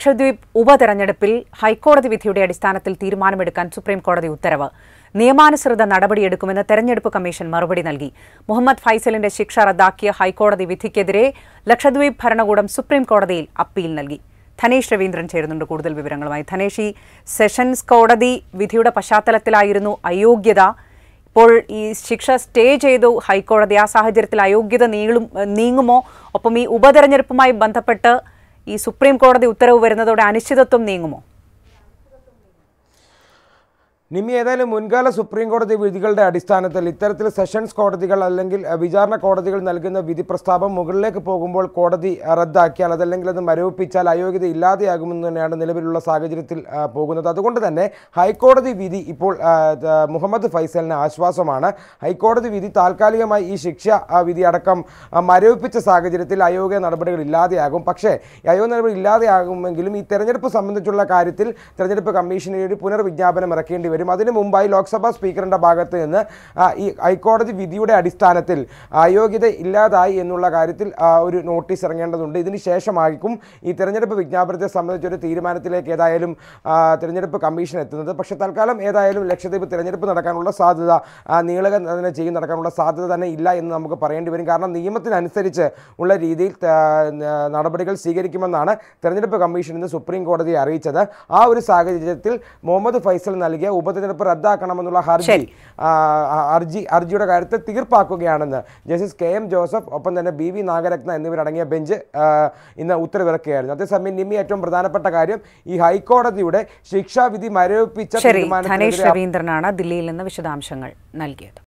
ലക്ഷദ്വീപ് ഉപതെരഞ്ഞെടുപ്പിൽ ഹൈക്കോടതി വിധിയുടെ അടിസ്ഥാനത്തിൽ തീരുമാനമെടുക്കാൻ സുപ്രീം കോടതി ഉത്തരവ് നിയമാനുസൃത നടപടിയെടുക്കുമെന്ന് തെരഞ്ഞെടുപ്പ് കമ്മീഷൻ മറുപടി നൽകി മുഹമ്മദ് ഫൈസലിന്റെ ശിക്ഷ റദ്ദാക്കിയ ഹൈക്കോടതി വിധിക്കെതിരെ ലക്ഷദ്വീപ് ഭരണകൂടം സുപ്രീം കോടതിയിൽ അപ്പീൽ നൽകി ധനേഷ് രവീന്ദ്രൻ ചേരുന്നുണ്ട് കൂടുതൽ വിവരങ്ങളുമായി ധനേഷ് ഈ സെഷൻസ് കോടതി വിധിയുടെ പശ്ചാത്തലത്തിലായിരുന്നു അയോഗ്യത ഇപ്പോൾ ഈ ശിക്ഷ സ്റ്റേ ചെയ്തു ഹൈക്കോടതി ആ സാഹചര്യത്തിൽ അയോഗ്യത നീളും നീങ്ങുമോ ഒപ്പം ഈ ഉപതെരഞ്ഞെടുപ്പുമായി ബന്ധപ്പെട്ട് ഈ സുപ്രീം കോടതി ഉത്തരവ് വരുന്നതോടെ അനിശ്ചിതത്വം നീങ്ങുമോ നിമി ഏതായാലും മുൻകാല സുപ്രീം കോടതി വിധികളുടെ അടിസ്ഥാനത്തിൽ ഇത്തരത്തിൽ സെഷൻസ് കോടതികൾ അല്ലെങ്കിൽ അഹ്, വിചാരണ കോടതികൾ നൽകുന്ന വിധി പ്രസ്താവം മുകളിലേക്ക് പോകുമ്പോൾ കോടതി അഹ്, റദ്ദാക്കിയാൽ അതല്ലെങ്കിൽ അത് മരവിപ്പിച്ചാൽ അയോഗ്യത ഇല്ലാതെയാകുമെന്ന് തന്നെയാണ് നിലവിലുള്ള സാഹചര്യത്തിൽ ആ, പോകുന്നത് അതുകൊണ്ട് തന്നെ ഹൈക്കോടതി വിധി ഇപ്പോൾ ആ, ത- മുഹമ്മദ് ഫൈസലിന് ആശ്വാസമാണ് ഹൈക്കോടതി വിധി താൽക്കാലികമായി ഈ ശിക്ഷ ആ, വിധി അടക്കം ആ, മരവിപ്പിച്ച സാഹചര്യത്തിൽ അയോഗ്യ നടപടികൾ ഇല്ലാതെയാകും പക്ഷേ ഈ അയോഗ്യ നടപടി ഇല്ലാതെയാകുമെങ്കിലും ഈ തെരഞ്ഞെടുപ്പ് സംബന്ധിച്ചുള്ള കാര്യത്തിൽ തെരഞ്ഞെടുപ്പ് കമ്മീഷന് ഒരു പുനർവിജ്ഞാപനം ഇറക്കേണ്ടി വരും അതിനു മുമ്പായി ലോക്സഭാ സ്പീക്കറിന്റെ ഭാഗത്ത് നിന്ന് ആ, ഈ ഹൈക്കോടതി വിധിയുടെ അടിസ്ഥാനത്തിൽ അയോഗ്യത ഇല്ലാതായി എന്നുള്ള കാര്യത്തിൽ ആ, ഒരു നോട്ടീസ് ഇറങ്ങേണ്ടതുണ്ട് ഇതിന് ശേഷമായിരിക്കും ഈ തെരഞ്ഞെടുപ്പ് വിജ്ഞാപനത്തെ സംബന്ധിച്ചൊരു തീരുമാനത്തിലേക്ക് ഏതായാലും ആ, തെരഞ്ഞെടുപ്പ് കമ്മീഷൻ എത്തുന്നത് പക്ഷേ തൽക്കാലം ഏതായാലും ലക്ഷദ്വീപ് തെരഞ്ഞെടുപ്പ് നടക്കാനുള്ള സാധ്യത ആ, നീളുക തന്നെ ചെയ്യും നടക്കാനുള്ള സാധ്യത തന്നെ ഇല്ല എന്ന് നമുക്ക് പറയേണ്ടി വരും കാരണം നിയമത്തിനനുസരിച്ച് ഉള്ള രീതിയിൽ ത- ന- നടപടികൾ സ്വീകരിക്കുമെന്നാണ് തെരഞ്ഞെടുപ്പ് കമ്മീഷൻ ഇന്ന് സുപ്രീം കോടതിയെ അറിയിച്ചത് ആ ഒരു സാഹചര്യത്തിൽ മുഹമ്മദ് ഫൈസൽ നൽകിയ ഉപതെരഞ്ഞെടുപ്പ് റദ്ദാക്കണമെന്നുള്ള ഹർജി ശരി. ആ, ആ, ഹർജി ഹർജിയുടെ കാര്യത്തിൽ തീർപ്പാക്കുകയാണെന്ന് ജസ്റ്റിസ് കെ എം ജോസഫ് ഒപ്പം തന്നെ ബി വി നാഗരത്ന എന്നിവരടങ്ങിയ ബെഞ്ച് ആ, ഇന്ന് ഉത്തരവിറക്കുകയായിരുന്നു അതേസമയം നിമ്മി ഏറ്റവും പ്രധാനപ്പെട്ട കാര്യം ഈ ഹൈക്കോടതിയുടെ ശിക്ഷാവിധി മരവിപ്പിച്ച ശരി ധനേഷ് തീരുമാനത്തിനെതിരെ രവീന്ദ്രനാണ് ദില്ലിയിൽ നിന്ന് വിശദാംശങ്ങൾ നൽകിയത്